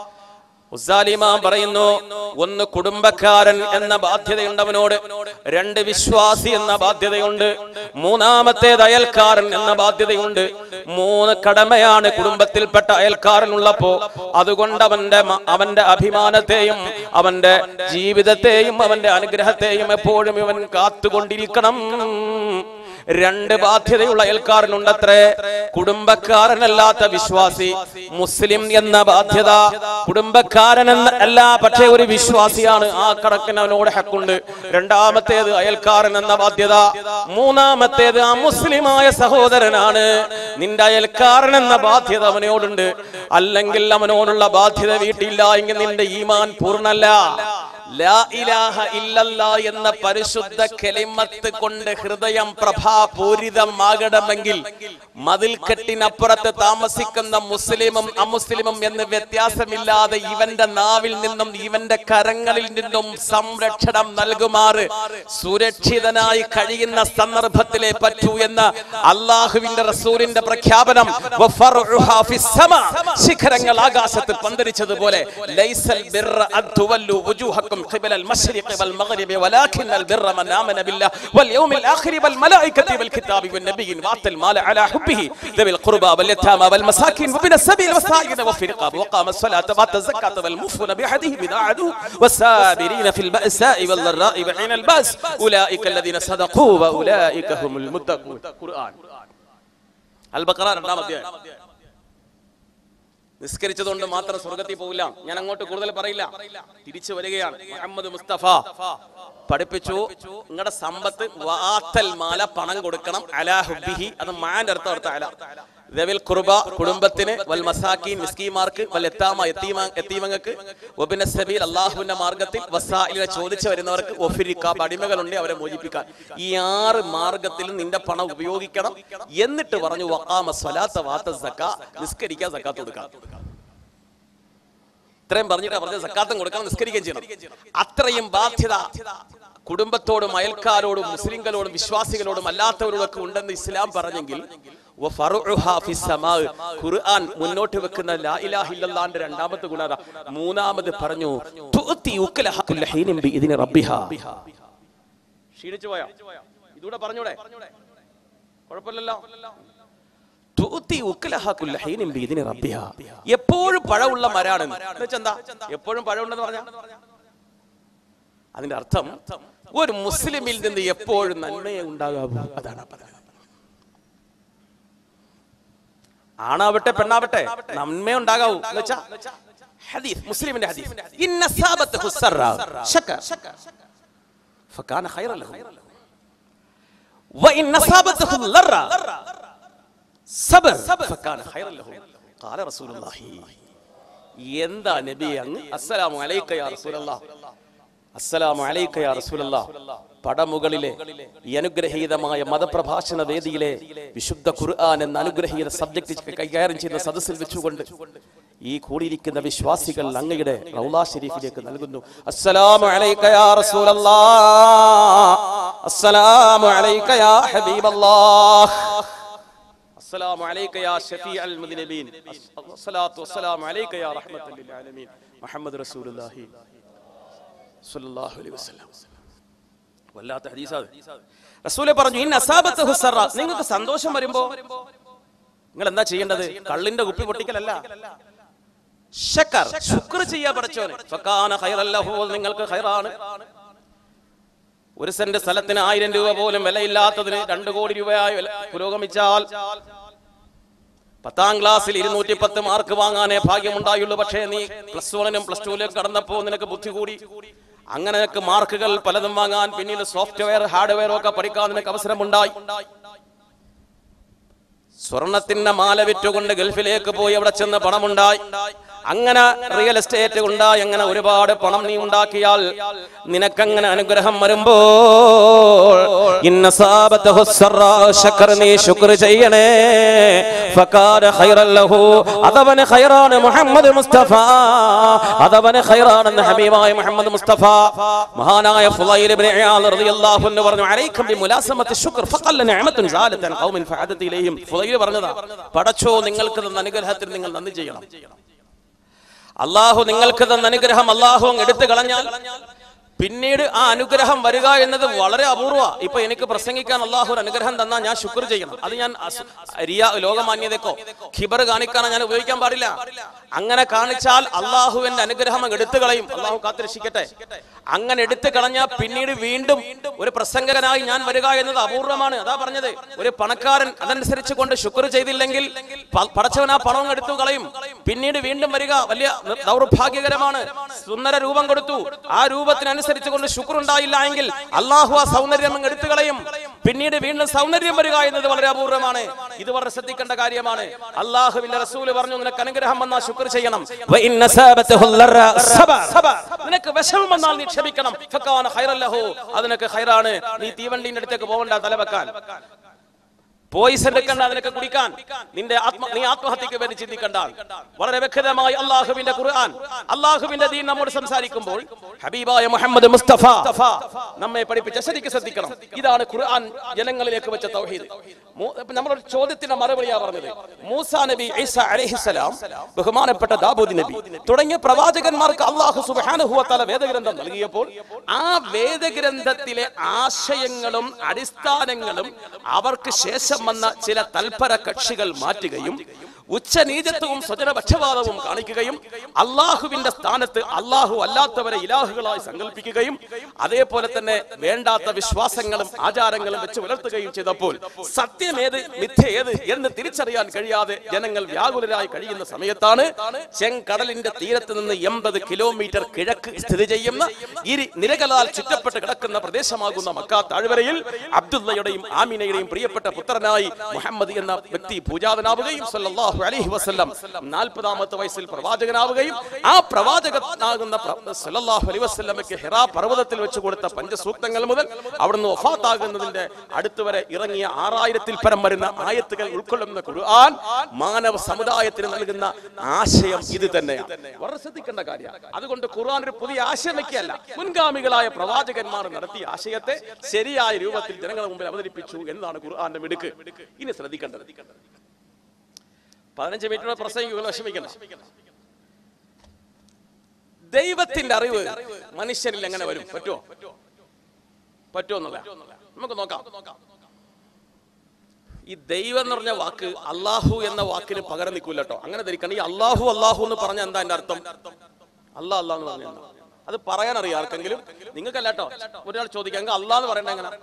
ഉസാലിമാം പറയുന്നു ഒന്ന് കുടുംബക്കാരൻ എന്ന ബാധ്യതയുണ്ട് അവനോട് രണ്ട് വിശ്വാസി എന്ന ബാധ്യതയുണ്ട് മൂന്നാമത്തേത് അയൽക്കാരൻ എന്ന ബാധ്യതയുണ്ട് മൂന്ന് കടമയാണ് കുടുംബത്തിൽപ്പെട്ട അയൽക്കാരനുള്ളപ്പോ അതുകൊണ്ട് അവന്റെ മ- അവന്റെ അഭിമാനത്തെയും അവന്റെ ജീവിതത്തെയും അവന്റെ അനുഗ്രഹത്തെയും എപ്പോഴും ഇവൻ കാത്തുകൊണ്ടിരിക്കണം രണ്ട് ബാധ്യതയുള്ള അയൽക്കാരനുണ്ടത്രേ കുടുംബക്കാരനല്ലാത്ത വിശ്വാസി മുസ്ലിം എന്ന ബാധ്യത കുടുംബക്കാരൻ എന്ന അല്ല പക്ഷേ ഒരു വിശ്വാസിയാണ് ആ കണക്കിന് അവനോട് ഹക്കുണ്ട് രണ്ടാമത്തേത് അയൽക്കാരൻ എന്ന ബാധ്യത മൂന്നാമത്തേത് ആ മുസ്ലിമായ സഹോദരനാണ് നിന്റെ അയൽക്കാരൻ എന്ന ബാധ്യത അവനോടുണ്ട് അല്ലെങ്കിൽ അവനോടുള്ള ബാധ്യത വീട്ടില്ല എങ്കിൽ നിന്റെ ഈമാൻ പൂർണ്ണല്ല ലാ ഇലാഹ ഇല്ലല്ലാ എന്ന പരിശുദ്ധ കെലിമത്ത് കൊണ്ട് ഹൃദയം പ്രഭാപൂരിതമാകണമെങ്കിൽ മതിൽക്കെട്ടിനപ്പുറത്ത് താമസിക്കുന്ന മുസ്ലിമും അമുസ്ലിമും എന്ന് വ്യത്യാസമില്ലാതെ ഇവന്റെ നാവിൽ നിന്നും ഇവന്റെ കരങ്ങളിൽ നിന്നും സംരക്ഷണം നൽകുമാറ് സുരക്ഷിതനായി കഴിയുന്ന സന്ദർഭത്തിലെ പറ്റൂ എന്ന അള്ളാഹുവിന്റെ റസൂലിന്റെ പ്രഖ്യാപനം വഫർഉഹാ ഫിസ്സമാ. ശിഖരങ്ങൾ ആകാശത്ത് പന്തരിച്ചതുപോലെ ലൈസൽ ബിർറ അൻ തുവല്ലു വുജൂഹക്കും ഖിബലൽ മശ്രിഖി വൽ മഗ്രിബി വലാകിന്നൽ ബിർറ മൻ ആമന ബില്ലാഹ് വൽ യൗമിൽ ആഖിരി വൽ മലായികതി വൽ കിതാബി വൻ നബിയിൻ വാത്തൽ മാല അലാ ഹുബ്ബിഹി ദവിൽ ഖുർബാ വൽ യതാമാ വൽ മസാകിൻ വബിന السبيل والسائلين وفي الرقاب وقام الصلاة وآتى الزكاة والموفون بعهدهم إذا عهدوا والسابرين في البأساء والضراء وحين البأس أولئك الذين صدقوا وأولئك هم المتقون قرآن البقرة രണ്ടാം അധ്യായം നിസ്കരിച്ചതുകൊണ്ട് മാത്രം സ്വർഗത്തിൽ പോകില്ല ഞാൻ അങ്ങോട്ട് കൂടുതൽ പറയില്ല തിരിച്ചു വരികയാണ് മുഹമ്മദ് മുസ്തഫ പഠിപ്പിച്ചു നിങ്ങളുടെ സമ്പത്ത് വാത്തൽ മാല പണം കൊടുക്കണം അലാ ഹുബിഹി അത് മാന്റെ അർത്ഥം അർത്ഥം അല ദവിൽ കുർബ കുടുംബത്തിന് വൽ മസാക്കീൻ മിസ്കീമാർക്ക് വൽ എത്താമ എത്തീമ എത്തീമങ്ങൾക്ക് ഒബിന സബീൽ അള്ളാഹുവിന്റെ മാർഗത്തിൽ വസായിലെ ചോദിച്ചു വരുന്നവർക്ക് ഒഫിരിക്കാബ് അടിമകളുണ്ട് അവരെ മോചിപ്പിക്കാൻ ഈ ആറ് മാർഗത്തിലും നിന്റെ പണം ഉപയോഗിക്കണം എന്നിട്ട് പറഞ്ഞു വക്കാമ സ്വലാത്ത വാത്ത സക്ക നിസ്കരിക്കാൻ സക്കാത്ത് കൊടുക്കാം ഇത്രയും പറഞ്ഞിട്ട് പറഞ്ഞ സക്കാത്തും കൊടുക്കണം നിസ്കരിക്കുകയും ചെയ്യണം അത്രയും ബാധ്യത കുടുംബത്തോടും അയൽക്കാരോടും മുസ്ലിങ്ങളോടും വിശ്വാസികളോടും അല്ലാത്തവരോടൊക്കെ ഉണ്ടെന്ന് ഇസ്ലാം പറഞ്ഞെങ്കിൽ വഫറുഉഹാ ഫിസ്സമാ. ഖുർആൻ മുന്നോട്ട് വെക്കുന്ന ലാ ഇലാഹ ഇല്ലല്ലാഹിന്റെ രണ്ടാമത്തെ ഗുണത മൂന്നാമത് പറഞ്ഞു തുഅതി ഉക്ലഹ കുല്ല ഹീനിൻ ബിഇദ്നി റബ്ബിഹാ ക്ഷീണിച്ചു പോയോ ഇതൂടെ പറഞ്ഞൂടെ കുഴപ്പമില്ലല്ലോ തുഅതി ഉക്ലഹ കുല്ല ഹീനിൻ ബിഇദ്നി റബ്ബിഹാ എപ്പോഴും പഴമുള്ള മരാണ് എന്നുവെച്ചാ എപ്പോഴും പഴമുണ്ടെന്ന് പറഞ്ഞാ അതിന്റെ അർത്ഥം ഒരു മുസ്ലിമിൽ നിന്ന് എപ്പോഴും നന്മയെ ഉണ്ടാകാവൂ അതാണ് ആ പറയുന്നത് ആണാവട്ടെ പെണ്ണാവട്ടെ നന്മ ഉണ്ടാകാവൂ എന്ന് വെച്ചാ ഹദീസ് മുസ്ലിമിന്റെ ഹദീസ് ഇന്ന സാബത്തുഹു സറ ശക ഫകാന ഖൈറൻ ലഹു വഇൻ നസാബത്തുഹു ലറ സബർ ഫകാന ഖൈറൻ ലഹു ഖാല റസൂലുള്ളാഹി എന്താ നബി അങ്ങ് അസ്സലാമു അലൈക യാ റസൂലല്ലാഹ് അസ്സലാമു അലൈക യാ റസൂലല്ലാഹ് പടമുകളിലെ ഈ അനുഗ്രഹീതമായ മതപ്രഭാഷണ വേദിയിലെ വിശുദ്ധ ഖുർആൻ എന്ന അനുഗ്രഹീത സബ്ജക്ട് കൈകാര്യം ചെയ്യുന്ന സദസ്സിൽ വെച്ചുകൊണ്ട് ഈ കൂടിയിരിക്കുന്ന വിശ്വാസികൾ അങ്ങയുടെ റൗലാ ഷരീഫിലേക്ക് നൽകുന്നു അസ്സലാമു അലൈക യാ റസൂലല്ലാഹ് അസ്സലാമു അലൈക യാ ഹബീബല്ലാഹ് السلام عليك يا شفيع المذنبين الصلاة والسلام عليك يا رحمة للعالمين محمد رسول الله صلى الله عليه وسلم വല്ലാത്ത ഹദീസാണ് റസൂലെ പറഞ്ഞു ഇൻ അസാബത്ത് ഹുസറ നിങ്ങൾക്ക് സന്തോഷം വരുമ്പോ നിങ്ങൾ എന്താ ചെയ്യേണ്ടത് കള്ളിന്റെ കുപ്പി പൊട്ടിക്കലല്ല ശക്കർ ശുക്ർ ചെയ്യാ പഠിച്ചോനെ ഫക്കാന ഖൈറൻ ലഹു നിങ്ങൾക്ക് ഖൈറാണ് ഒരു സെന്റ് സ്ഥലത്തിന് ആയിരം രൂപ പോലും വിലയില്ലാത്തതിന് രണ്ട് കോടി രൂപയായി വില- പുരോഗമിച്ചാൽ പത്താം ക്ലാസ്സിൽ ഇരുന്നൂറ്റി പത്ത് മാർക്ക് വാങ്ങാനേ ഭാഗ്യമുണ്ടായുള്ളൂ പക്ഷേ നീ പ്ലസ് വണ്ണിനും പ്ലസ് ടുവിലും കടന്നപ്പോ നിനക്ക് ബുദ്ധി കൂടി അങ്ങനെ നിനക്ക് മാർക്കുകൾ പലതും വാങ്ങാൻ പിന്നീട് സോഫ്റ്റ്വെയർ ഹാർഡ്വെയർ ഒക്കെ പഠിക്കാൻ നിനക്ക് അവസരമുണ്ടായി സ്വർണത്തിന്റെ മാല വിറ്റുകൊണ്ട് ഗൾഫിലേക്ക് പോയി അവിടെ ചെന്ന് പണമുണ്ടായി അങ്ങനെ റിയൽ എസ്റ്റേറ്റ് ഉണ്ടായി അങ്ങനെ ഒരുപാട് പണം നീ ഉണ്ടാക്കിയാൽ നിനക്കങ്ങനെ അനുഗ്രഹം വരുമ്പോൾ ഇന്ന സാബത്തഹു സറാ ശക്കർ നീ ശുക്ർ ചെയ്യണേ ഫകാന ഖൈറൻ ലഹു അതവന് ഖൈറാണ് മുഹമ്മദ് മുസ്തഫ അതവന് ഖൈറാണെന്ന് ഹബീബായ മുഹമ്മദ് മുസ്തഫ മഹാനായ ഫുളൈൽ ഇബ്നു ഇയാൽ റളിയല്ലാഹു അൻഹു പറഞ്ഞു അലൈക്കും ബിമുലാസമത്തി ശുക്ർ ഫഖല്ല നിഅമത്തുൻ സാലത്തൻ ഖൗമിൻ ഫഅദത് ഇലൈഹിം ഫുളൈൽ പറഞ്ഞതാ പടച്ചോ നിങ്ങൾക്ക് തന്ന അനുഗ്രഹത്തിന് നിങ്ങൾ നന്ദി ചെയ്യണം അള്ളാഹു നിങ്ങൾക്ക് തന്ന അനുഗ്രഹം അള്ളാഹു അങ്ങ് എടുത്തു കളഞ്ഞാൽ പിന്നീട് ആ അനുഗ്രഹം വരിക എന്നത് വളരെ അപൂർവ ഇപ്പൊ എനിക്ക് പ്രസംഗിക്കാൻ അള്ളാഹു ഒരു അനുഗ്രഹം തന്നാൽ ഞാൻ ശുക്ർ ചെയ്യണം അത് ഞാൻ അസ്- റിയ ലോകമാന്യതക്കോ ഖിബർ കാണിക്കാനോ ഞാൻ ഉപയോഗിക്കാൻ പാടില്ല അങ്ങനെ കാണിച്ചാൽ അള്ളാഹുവിന്റെ അനുഗ്രഹം അങ്ങ് എടുത്തു കളയും അള്ളാഹു കാത്തിരക്ഷിക്കട്ടെ അങ്ങനെ എടുത്തു കളഞ്ഞാൽ പിന്നീട് വീണ്ടും ഒരു പ്രസംഗകനായി ഞാൻ വരിക എന്നത് അപൂർവമാണ് അതാ പറഞ്ഞത് ഒരു പണക്കാരൻ അതനുസരിച്ച് കൊണ്ട് ശുക്ർ ചെയ്തില്ലെങ്കിൽ പ- പടച്ചവൻ ആ പണം അങ്ങ് എടുത്തു കളയും പിന്നീട് വീണ്ടും വരിക വലിയ നി- ദൗർഭാഗ്യകരമാണ് സുന്ദര രൂപം കൊടുത്തു ആ രൂപത്തിനനുസരിച്ച് കൊണ്ട് ശുക്ർ ഉണ്ടായില്ല എങ്കിൽ അള്ളാഹു ആ സൗന്ദര്യം അങ്ങ് എടുത്തു കളയും പിന്നീട് വീണ്ടും സൗന്ദര്യം വരിക എന്നത് വളരെ അപൂർവമാണ് ഇത് വളരെ ശ്രദ്ധിക്കേണ്ട കാര്യമാണ് അള്ളാഹുവിന്റെ റസൂല് പറഞ്ഞു നിനക്ക് അനുഗ്രഹം വന്നാൽ ശുക്ർ ചെയ്യണം വ ഇന്ന സാബത്തഹു ലറ സബർ. നിനക്ക് വിഷമം വന്നാൽ നീ ക്ഷമിക്കണം ഫക്കാന ഖൈറൻ ലഹു. അത് നിനക്ക് ഖൈറാണ് നീ തീവണ്ടിന്റെ അടുത്തേക്ക് പോകണ്ട തലവെക്കാൻ പോയിസൺ എടുക്കണ്ട അതിനൊക്കെ കുടിക്കാൻ നിന്റെ ആത്മ നീ ആത്മഹത്യക്ക് വേണ്ടി ചിന്തിക്കണ്ട വളരെ വ്യക്തമായി അള്ളാഹുവിന്റെ ഖുർആൻ അള്ളാഹുവിന്റെ ദീൻ നമ്മോട് സംസാരിക്കുമ്പോൾ ഹബീബായ മുഹമ്മദ് മുസ്തഫ നമ്മെ പഠിപ്പിച്ച ശരിക്ക് ശ്രദ്ധിക്കണം ഇതാണ് ഖുർആൻ ജനങ്ങളിലേക്ക് വെച്ച തൗഹീദ് മൂ- നമ്മളൊരു ചോദ്യത്തിന്റെ മറുപടിയാ പറഞ്ഞത് മൂസാ നബി ഈസ അലൈഹിസ്സലാം ബഹുമാനപ്പെട്ട ദാബൂദ് നബി തുടങ്ങിയ പ്രവാചകന്മാർക്ക് അള്ളാഹു സുബ്ഹാനഹു വതആല വേദഗ്രന്ഥം നൽകിയപ്പോൾ ആ വേദഗ്രന്ഥത്തിലെ ആശയങ്ങളും അടിസ്ഥാനങ്ങളും അവർക്ക് ശേഷം വന്ന ചില തൽപര കക്ഷികൾ മാറ്റുകയും ഉച്ചനീചത്വവും സ്വജനപക്ഷപാതവും കാണിക്കുകയും അള്ളാഹുവിന്റെ സ്ഥാനത്ത് അള്ളാഹു അല്ലാത്തവരെ ഇലാഹുകളായി സങ്കല്പിക്കുകയും അതേപോലെ തന്നെ വേണ്ടാത്ത വിശ്വാസങ്ങളും ആചാരങ്ങളും വെച്ച് പുലർത്തുകയും ചെയ്തപ്പോൾ സത്യമേത് മിഥ്യേത് എന്ന് തിരിച്ചറിയാൻ കഴിയാതെ ജനങ്ങൾ വ്യാകുലരായി കഴിയുന്ന സമയത്താണ് ചെങ്കടലിന്റെ തീരത്ത് നിന്ന് എൺപത് കിലോമീറ്റർ കിഴക്ക് സ്ഥിതി ചെയ്യുന്ന ഇരു നിരകളാൽ ചുറ്റപ്പെട്ട് കിടക്കുന്ന പ്രദേശമാകുന്ന മക്ക താഴ്വരയിൽ അബ്ദുള്ളയുടെയും ആമിനയുടെയും പ്രിയപ്പെട്ട പുത്രനായി മുഹമ്മദ് എന്ന വ്യക്തി പൂജാതനാവുകയും സല്ലല്ലാഹു അലൈഹി വസല്ലം നാൽപ്പതാമത്തെ വയസ്സിൽ പ്രവാചകനാവുകയും ആ പ്രവാചകനാകുന്ന പ്ര- സല്ലല്ലാഹു അലൈഹി വസല്ലമയ്ക്ക് ഹിറാ പർവ്വതത്തിൽ വെച്ച് കൊടുത്ത പഞ്ചസൂക്തങ്ങൾ മുതൽ അവിടുന്ന് വഫാത്താകുന്നതിന്റെ അടുത്തുവരെ ഇറങ്ങിയ ആറായിരത്തിൽ പരം വരുന്ന ആയത്തുകൾ ഉൾക്കൊള്ളുന്ന ഖുർആൻ മാനവ സമുദായത്തിന് നൽകുന്ന ആശയം ഇത് തന്നെയാണ് വളരെ ശ്രദ്ധിക്കേണ്ട കാര്യമാണ് അതുകൊണ്ട് ഖുർആൻ ഒരു പുതിയ ആശയം വയ്ക്കുകയല്ല മുൻഗാമികളായ പ്രവാചകന്മാർ നടത്തിയ ആശയത്തെ ശരിയായ രൂപത്തിൽ ജനങ്ങളുടെ മുമ്പിൽ അവതരിപ്പിച്ചു എന്നതാണ് ഖുർആന്റെ മിടുക്ക് ഇനി ശ്രദ്ധിക്കേണ്ടത് പതിനഞ്ച് മിനിറ്റ് പ്രസംഗിക്കുക വിഷമിക്കണം ദൈവത്തിന്റെ അറിവ് മനുഷ്യരിൽ എങ്ങനെ വരും പറ്റുമോ പറ്റുമോ എന്നുള്ള നമുക്ക് നോക്കാം ഈ ദൈവം എന്ന് പറഞ്ഞ വാക്ക് അള്ളാഹു എന്ന വാക്കിന് പകരം നിൽക്കൂല കേട്ടോ അങ്ങനെ ധരിക്കണം ഈ അള്ളാഹു അള്ളാഹു എന്ന് പറഞ്ഞ എന്താ എന്റെ അർത്ഥം അല്ലാ അല്ലാ എന്ന് പറഞ്ഞ എന്താ? അത് പറയാൻ അറിയാം ആർക്കെങ്കിലും നിങ്ങൾക്കല്ല കേട്ടോ ഒരാൾ ചോദിക്കാം "അങ്ങ് അല്ലാ എന്ന് പറയണ എങ്ങനെ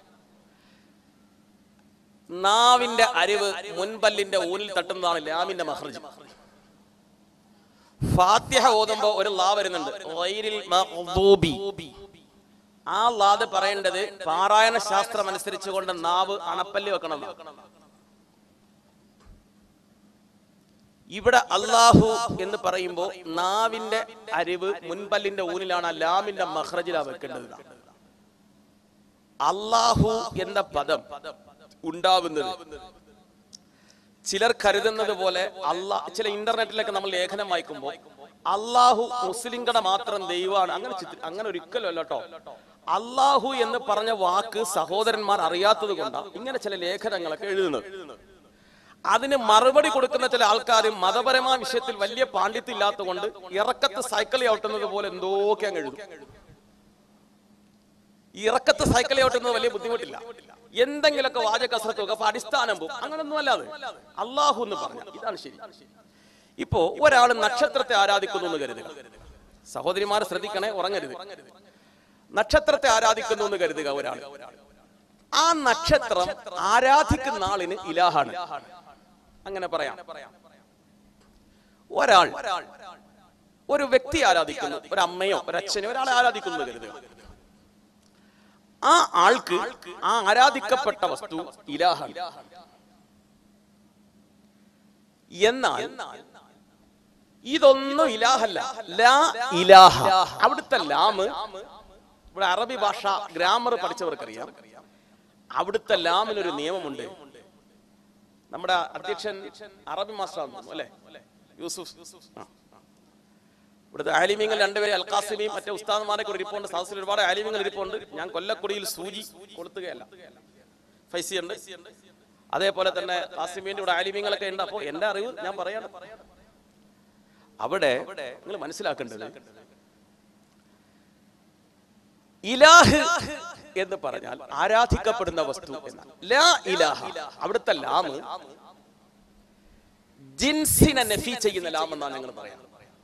നാവിന്റെ അരിവ് മുൻപല്ലിന്റെ ഊനിൽ തട്ടുന്നതാണ് ലാമിന്റെ മഹ്റജ് ഫാത്തിഹ ഓതുമ്പോ ഒരു ലാ വരുന്നുണ്ട് ഗൈരിൽ മഗ്ദൂബി. ആ ലാത് പറയേണ്ടത് പാരായണ ശാസ്ത്രം അനുസരിച്ചുകൊണ്ട് നാവ് അണപ്പല്ലി വെക്കണം എന്നാ. ഇവിടെ അള്ളാഹു എന്ന് പറയുമ്പോൾ നാവിന്റെ അരിവ് മുൻപല്ലിന്റെ ഊനിലാണ് ആ ലാമിന്റെ മഹ്റജിലാ വെക്കേണ്ടത് അള്ളാഹു എന്ന പദം ഉണ്ടാവുന്നത് ചിലർ കരുതുന്നത് പോലെ അള്ളാ ചില ഇന്റർനെറ്റിലൊക്കെ നമ്മൾ ലേഖനം വായിക്കുമ്പോൾ അള്ളാഹു മുസ്ലിങ്ങളുടെ മാത്രം ദൈവമാണ് അങ്ങനെ ചിത്രി- അങ്ങനെ ഒരിക്കലും അല്ല കേട്ടോ അള്ളാഹു എന്ന് പറഞ്ഞ വാക്ക് സഹോദരന്മാർ അറിയാത്തത് കൊണ്ടാണ് ഇങ്ങനെ ചില ലേഖനങ്ങളൊക്കെ എഴുതുന്നത് അതിന് മറുപടി കൊടുക്കുന്ന ചില ആൾക്കാർ മതപരമായ വിഷയത്തിൽ വലിയ പാണ്ഡിത്യം ഇല്ലാത്തത് കൊണ്ട് ഇറക്കത്ത് സൈക്കിൾ ചവിട്ടുന്നത് പോലെ എന്തൊക്കെ അങ്ങ് എഴുതും ഈ ഇറക്കത്ത് സൈക്കിൾ ചവിട്ടുന്നത് വലിയ ബുദ്ധിമുട്ടില്ല എന്തെങ്കിലുമൊക്കെ വാചക കസരത്തൊക്കെ അപ്പൊ അടിസ്ഥാനം പോകും അങ്ങനൊന്നും അല്ലാതെ അള്ളാഹു എന്ന് പറഞ്ഞു ഇതാണ് ശരി ഇപ്പോ ഒരാൾ നക്ഷത്രത്തെ ആരാധിക്കുന്നു എന്ന് കരുതുക സഹോദരിമാരെ ശ്രദ്ധിക്കണേ ഉറങ്ങരുത് നക്ഷത്രത്തെ ആരാധിക്കുന്നു എന്ന് കരുതുക ഒരാൾ ആ നക്ഷത്രം ആരാധിക്കുന്ന ആളിന് ഇലാഹാണ് അങ്ങനെ പറയാം ഒരാൾ ഒരു വ്യക്തി ആരാധിക്കുന്നു ഒരു അമ്മയോ ഒരു അച്ഛനോ ഒരാളെ ആരാധിക്കുന്നു എന്ന് കരുതുക ആ ആൾക്ക് ആ ആരാധിക്കപ്പെട്ട വസ്തു ഇലാഹാണ് എന്നാൽ ഇതൊന്നും ഇലാഹല്ല ലാ ഇലാഹ അവിടുത്തെ ലാമ് ഇവിടെ അറബി ഭാഷ ഗ്രാമർ പഠിച്ചവർക്കറിയാം അവിടുത്തെ ലാമിനൊരു നിയമമുണ്ട് നമ്മുടെ അധ്യക്ഷൻ അറബി മാസ്റ്റർ ആണെന്ന് അല്ലെ യൂസുഫ് ആ. ഇവിടുത്തെ ആലിമ്യങ്ങൾ രണ്ടുപേരെ അൽക്കാസിമിയും മറ്റേ ഉസ്താദ്മാരെ കൂടി ഇരിപ്പുണ്ട് സാഹസിൽ ഒരുപാട് ആലിമ്യങ്ങൾ ഇരിപ്പുണ്ട് ഞാൻ കൊല്ലക്കുടിയിൽ സൂചി കൊടുത്തുകയല്ല ഫൈസി ഉണ്ട് അതേപോലെ തന്നെ കാസിമീന്റെ ഇവിടെ ആലിമ്യങ്ങളൊക്കെ ഉണ്ട് അപ്പോൾ എന്റെ അറിവ് ഞാൻ പറയാണ് അവിടെ നിങ്ങൾ മനസ്സിലാക്കേണ്ടത് ഇലാഹ് എന്ന് പറഞ്ഞാൽ ആരാധിക്കപ്പെടുന്ന വസ്തു എന്നാണ് ലാ ഇലാഹ അവിടുത്തെ ലാമ് ജിൻസിനെ നഫി ചെയ്യുന്ന ലാം എന്നാണ് ഞങ്ങൾ പറയാം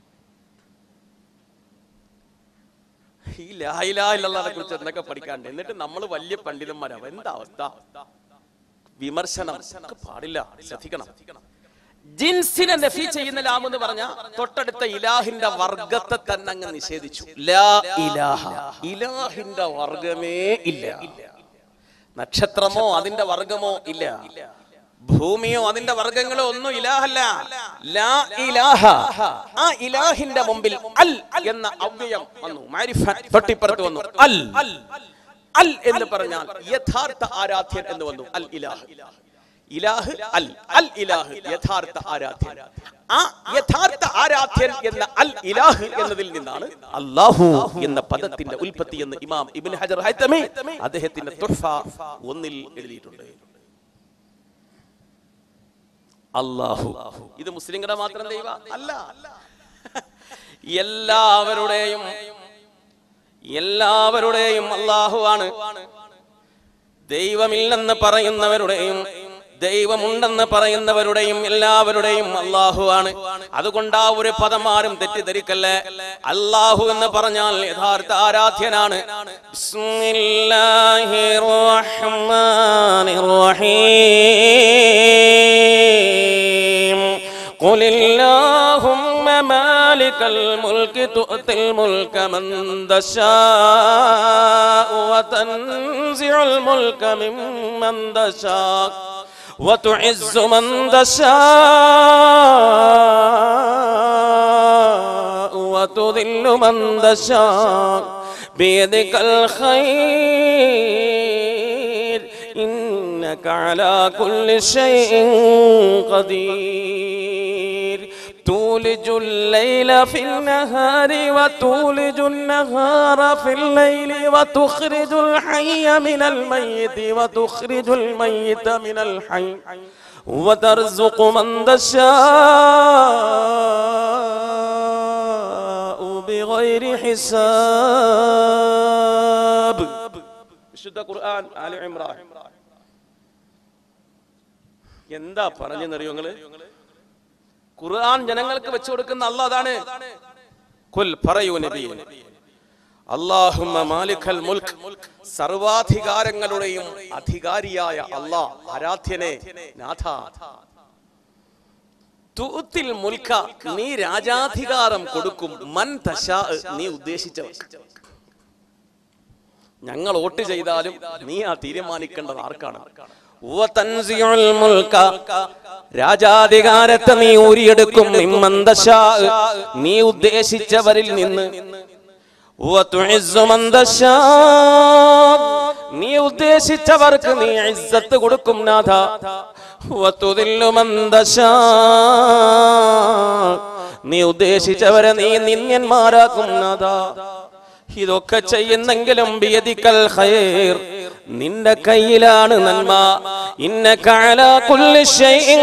ഈ ലാ ഇലാഹ ഇല്ലല്ലാഹിനെ കുറിച്ച് എന്നൊക്കെ പഠിക്കാണ്ട് എന്നിട്ട് നമ്മൾ വലിയ പണ്ഡിതന്മാരാവും എന്താ അവസ്ഥ വിമർശനം ഒക്കെ പാടില്ല ശ്രദ്ധിക്കണം ജിൻസിനെ നഫി ചെയ്യുന്ന ലാം എന്ന് പറഞ്ഞ തൊട്ടടുത്ത ഇലാഹിന്റെ വർഗത്തെ തന്നെ അങ്ങ് നിഷേധിച്ചു ലാ ഇലാഹ ഇലാഹിന്റെ വർഗമേ ഇല്ല നക്ഷത്രമോ അതിന്റെ വർഗമോ ഇല്ല ഭൂമിയോ അതിന്റെ വർഗങ്ങളോ ഒന്നും ഇലാഹല്ല ലാ ഇലാഹ ആ ഇലാഹിന്റെ മുമ്പിൽ അൽ എന്ന അവ്യയം വന്നു മാരിഫ തൊട്ടിപ്പുറത്ത് വന്നു അൽ അൽ എന്ന് പറഞ്ഞാൽ യഥാർത്ഥ ആരാധ്യൻ എന്ന് വന്നു അൽ ഇലാഹ് ഇലാഹ് അൽ അൽ ഇലാഹ് യഥാർത്ഥ ആരാധ്യൻ ആ യഥാർത്ഥ ആരാധ്യൻ എന്ന അൽ ഇലാഹ് എന്നതിൽ നിന്നാണ് അല്ലാഹു എന്ന പദത്തിന്റെ ഉൽപ്പത്തി എന്ന് ഇമാം ഇബ്ൻ ഹജർ ഹൈതമി അദ്ദേഹത്തിന്റെ തുഹ്ഫ ഒന്നിൽ എഴുതിയിട്ടുണ്ട് അല്ലാഹു ഇത് മുസ്ലിങ്ങളുടെ മാത്രം ദൈവ അല്ല എല്ലാവരുടെയും എല്ലാവരുടെയും അള്ളാഹു ആണ് ദൈവമില്ലെന്ന് പറയുന്നവരുടെയും ദൈവമുണ്ടെന്ന് പറയുന്നവരുടെയും എല്ലാവരുടെയും അള്ളാഹു ആണ് അതുകൊണ്ട് ആ ഒരു പദം ആരും തെറ്റിദ്ധരിക്കല്ലേ അള്ളാഹു എന്ന് പറഞ്ഞാൽ യഥാർത്ഥ ആരാധ്യനാണ് ബിസ്മില്ലാഹിർ റഹ്മാനിർ റഹീം قل اللهم مالك الملك تؤتي الملك من تشاء وتنزع الملك ممن تشاء وتعز من تشاء وتذل من تشاء بيدك الخير إنك على كل شيء قدير تولج الليل في النهار وتولج النهار في الليل وتخرج الحي من الميت وتخرج الميت من الحي وترزق من تشاء بغير حساب വിശുദ്ധ ഖുർആൻ ആലി ഇമ്രാൻ എന്താ പറഞ്ഞെന്നറിയോ നിങ്ങള് ഖുർആൻ ജനങ്ങൾക്ക് വെച്ചു കൊടുക്കുന്ന അല്ല അതാണ് കുൽ പറയൂ നബി അല്ലാഹുമ്മ മാലിക്കൽ മുൽക്ക് സർവാധികാരങ്ങളുടെയും അധികാരിയായ അല്ലാ ആരാധ്യനെ നാഥ തൂത്തിൽ മുൽക്ക നീ രാജാധികാരം കൊടുക്കും മൻ തശാ നീ ഉദ്ദേശിച്ചവർക്ക് ഞങ്ങൾ വോട്ട് ചെയ്താലും നീ ആ തീരുമാനിക്കേണ്ടത് ആർക്കാണ് വതൻസിഉൽ മുൽക. രാജാധികാരത്തെ നീ ഊരിയെടുക്കും മിമ്മൻ തശാ. നീ ഉദ്ദേശിച്ചവരിൽ നിന്ന് വതുഇസ്സു മൻ തശാ. നീ ഉദ്ദേശിച്ചവർക്ക് നീ ഇസ്സത്ത് കൊടുക്കും നാഥ വതുദില്ലു മൻ തശാ. നീ ഉദ്ദേശിച്ചവരെ നീ നിന്യന്മാരാക്കും നാഥ ഇതൊക്കെ ചെയ്യുന്നെങ്കിലും ബിയദിക്കൽ ഖൈർ നിന്റെ കയ്യിലാണ് നന്മ ഇന്നക അലാ കുല്ലി ഷൈഇൻ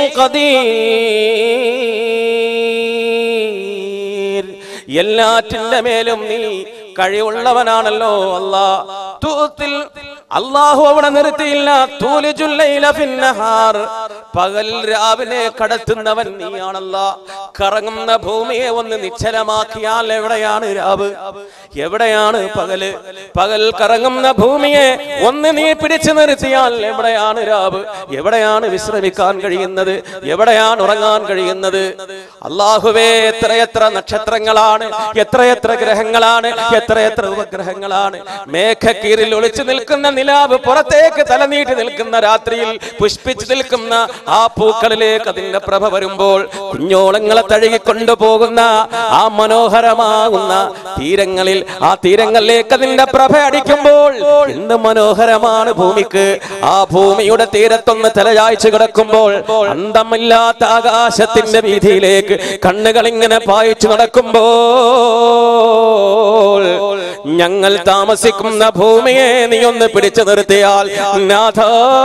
ഖദീർ എല്ലാറ്റിന്റെ മേലും നീ കഴിവുള്ളവനാണല്ലോ അല്ലാ തൂത്തിൽ അള്ളാഹു അവിടെ നിർത്തിയില്ല തൂലിജുൽ ലൈല ഫിന്നഹാർ പകൽ രാവിലെ കടത്തുന്നവൻ നീയാണല്ല കറങ്ങുന്ന ഭൂമിയെ ഒന്ന് നിശ്ചലമാക്കിയാൽ എവിടെയാണ് രാവ് എവിടെയാണ് പകല് പകൽ കറങ്ങുന്ന ഭൂമിയെ ഒന്ന് നീ പിടിച്ചു നിർത്തിയാൽ എവിടെയാണ് രാവ് എവിടെയാണ് വിശ്രമിക്കാൻ കഴിയുന്നത് എവിടെയാണ് ഉറങ്ങാൻ കഴിയുന്നത് അള്ളാഹുവേ എത്രയെത്ര നക്ഷത്രങ്ങളാണ് എത്രയെത്ര ഗ്രഹങ്ങളാണ് എത്രയെത്ര ഉപഗ്രഹങ്ങളാണ് മേഘക്കീറിൽ ഒളിച്ചു നിൽക്കുന്ന നിലാവ് പുറത്തേക്ക് തലനീട്ടി നിൽക്കുന്ന രാത്രിയിൽ പുഷ്പിച്ചു നിൽക്കുന്ന ആ പൂക്കളിലേക്ക് അതിന്റെ പ്രഭ വരുമ്പോൾ കുഞ്ഞോളങ്ങളെ തഴുകിക്കൊണ്ടു പോകുന്ന ആ മനോഹരമാകുന്ന തീരങ്ങളിൽ ആ തീരങ്ങളിലേക്ക് അതിന്റെ പ്രഭ അടിക്കുമ്പോൾ എന്ത് മനോഹരമാണ് ഭൂമിക്ക് ആ ഭൂമിയുടെ തീരത്തൊന്ന് തലയാഴ്ച കിടക്കുമ്പോൾ അന്തമില്ലാത്ത ആകാശത്തിന്റെ വീതിയിലേക്ക് കണ്ണുകൾ ഇങ്ങനെ പായിച്ചു നടക്കുമ്പോൾ ഞങ്ങൾ താമസിക്കുന്ന ഭൂമിയെ നീ ഒന്ന് പിടിച്ചു നിർത്തിയാൽ നാഥ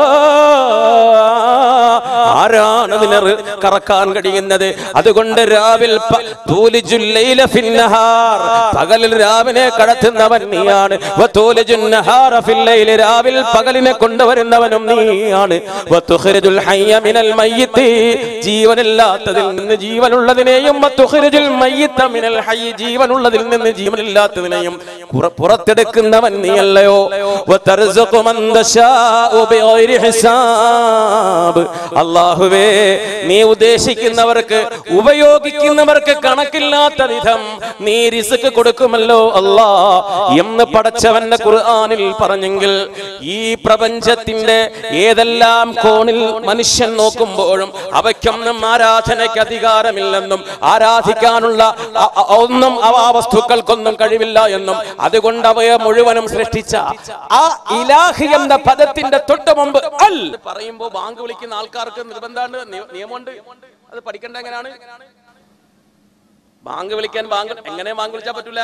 ആരാണ് അതിനെ റി- കറക്കാൻ കഴിയുന്നത് അതുകൊണ്ട് രാവിൽ പ- തൂലിജുൽ ലൈല ഫിന്നഹാർ. പകലിൽ രാവിനെ കടത്തുന്നവൻ നീയാണ് വതൂലിജുൻ നഹാറ ഫിൽ ലൈലി. രാവിൽ പകലിനെ കൊണ്ടുവരുന്നവനും നീയാണ് വതുഖ്രിജുൽ ഹയ്യ മിനൽ മയ്യിത്തി. ജീവനില്ലാത്തതിൽ നിന്ന് ജീവനുള്ളതിനെയും വതുഖ്രിജുൽ മയ്യിത്ത മിനൽ ഹയ്യി. ജീവനുള്ളതിൽ നിന്ന് ജീവനില്ലാത്തതിനെയും പുറ- പുറത്തെടുക്കുന്നവൻ നീയല്ലയോ വതർസുഖു മൻ തശാഉ ബിഗൈരി ഹിസാബ് അല്ലാഹുവേ നീ ഉദ്ദേശിക്കുന്നവർക്ക് ഉപയോഗിക്കുന്നവർക്ക് കണക്കില്ലാത്ത വിധം നീ റിസ്ക് കൊടുക്കുമല്ലോ അല്ലാ എന്ന് പടച്ചവന്റെ ഖുർആനിൽ പറഞ്ഞെങ്കിൽ ഈ പ്രപഞ്ചത്തിന്റെ ഏതെല്ലാം കോണിൽ മനുഷ്യൻ നോക്കുമ്പോഴും അവയ്ക്കൊന്നും ആരാധനയ്ക്ക് അധികാരമില്ലെന്നും ആരാധിക്കാനുള്ള അ- അ- ഒന്നും അവ ആ വസ്തുക്കൾക്കൊന്നും കഴിവില്ല എന്നും അതുകൊണ്ട് അവയെ മുഴുവനും സൃഷ്ടിച്ച ആ ഇലാഹി എന്ന പദത്തിന്റെ തൊട്ട് മുമ്പ് അൽ പറയുമ്പോ ബാങ്ക് വിളിക്കുന്ന ആൾക്കാർക്ക് നിർബന്ധമാണ് നിയ- നിയമമുണ്ട് അത് പഠിക്കേണ്ട എങ്ങനെയാണ് ബാങ്ക് വിളിക്കാൻ ബാങ്ക് എങ്ങനെ ബാങ്ക് വിളിച്ചാൽ പറ്റൂല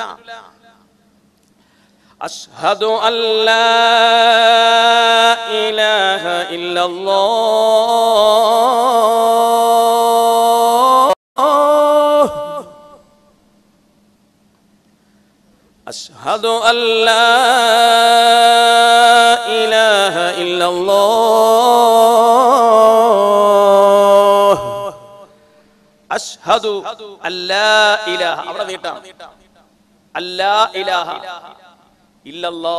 അഷ്ഹദു അല്ലാ ഇലാഹ ഇല്ലല്ലാഹ് أشهد أن لا إله إلا الله അഷ്ഹദു അല്ലാ ഇലാഹ അവിടെ നീട്ടാം അല്ലാ ഇലാഹ ഇല്ലല്ലോ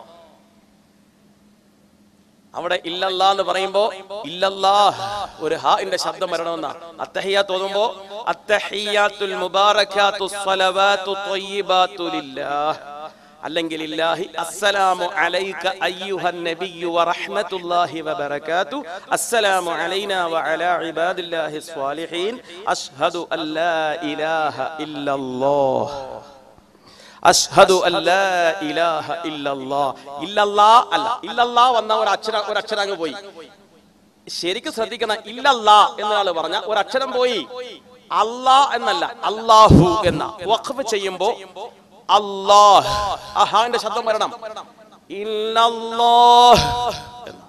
അവിടെ ഇല്ലല്ലാ എന്ന് പറയുമ്പോ ഇല്ലല്ലാ ഒരു ഹാഇന്റെ ശബ്ദം വരണമെന്നാ അത്തഹിയ തോന്നുമ്പോ അത്തഹിയാത്തുൽ മുബാറകാത്തു സ്വലവാത്തു ത്വയ്യിബാത്തു ലില്ലാഹ് അല്ലെങ്കിൽ ഇല്ലാഹി അസ്സലാമു അലൈക അയ്യുഹൻ നബിയ്യു വറഹ്മത്തുള്ളാഹി വബറകാതു അസ്സലാമു അലൈനാ വഅലാ ഇബാദില്ലാഹി സ്വാലിഹീൻ അഷ്ഹദു അല്ലാ ഇലാഹ ഇല്ലല്ലാഹ് അഷ്ഹദു അല്ലാ ഇലാഹ ഇല്ലല്ലാ ഇല്ലല്ലാ അല്ല ഇല്ലല്ലാ വന്ന ഒരു അക്ഷരം ഒരു അക്ഷരം അങ്ങ് പോയി ശരിക്കും ശ്രദ്ധിക്കണം ഇല്ലല്ലാ എന്നയാൾ പറഞ്ഞ ഒരു അക്ഷരം പോയി അല്ലാ എന്നല്ല അല്ലാഹു എന്ന വഖഫ് ചെയ്യുമ്പോ അല്ലാഹ് അഹാന്റെ ശബ്ദം വരണം ഇല്ലല്ലാഹ് എന്ന.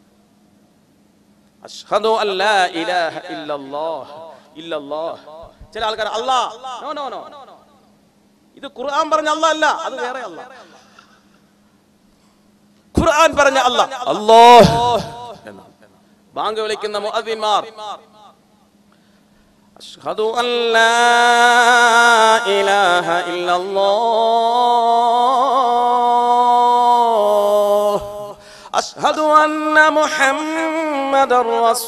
അഷ്ഹദു അല്ലാ ഇലാഹ ഇല്ലല്ലാഹ് ഇല്ലല്ലാഹ് ചില ആൾക്കാർ അല്ലാ നോ നോ നോ ഇത് ഖുർആൻ പറഞ്ഞ അല്ല അല്ല അത് വേറെ അല്ല ഖുർആൻ പറഞ്ഞ അല്ല അല്ലാഹ് എന്ന. ബാങ്ക് വിളിക്കുന്ന മുഅദ്ദിൻമാർ അഷ്ഹദു അൻ ലാ ഇലാഹ ഇല്ലല്ലാഹ് അഷ്ഹദു അന്ന മുഹമ്മദർ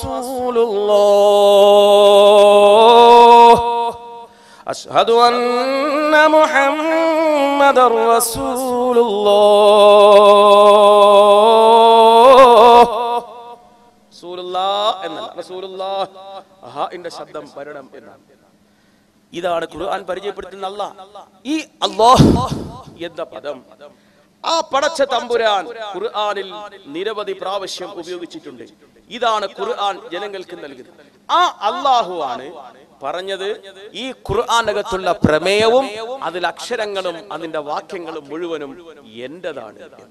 റസൂലുള്ളാഹ് أشهد أن محمد رسول الله റസൂലുള്ളാ എന്നല്ല റസൂലുള്ളാ അഹാ എന്റെ ശബ്ദം വരണം എന്നാണ് ഇതാണ് ഖുർആൻ പരിചയപ്പെടുത്തുന്ന അല്ല ഈ അല്ലാഹ് എന്ന പദം ആ പടച്ച തമ്പുരാൻ ഖുർആനിൽ നിരവധി പ്രാവശ്യം ഉപയോഗിച്ചിട്ടുണ്ട് ഇതാണ് ഖുർആൻ ജനങ്ങൾക്ക് നൽകുന്നത് ആ അള്ളാഹു ആണ് പറഞ്ഞത് ഈ ഖുർആനകത്തുള്ള പ്രമേയവും അതിൽ അക്ഷരങ്ങളും അതിന്റെ വാക്യങ്ങളും മുഴുവനും എന്റേതാണ് എന്ന്.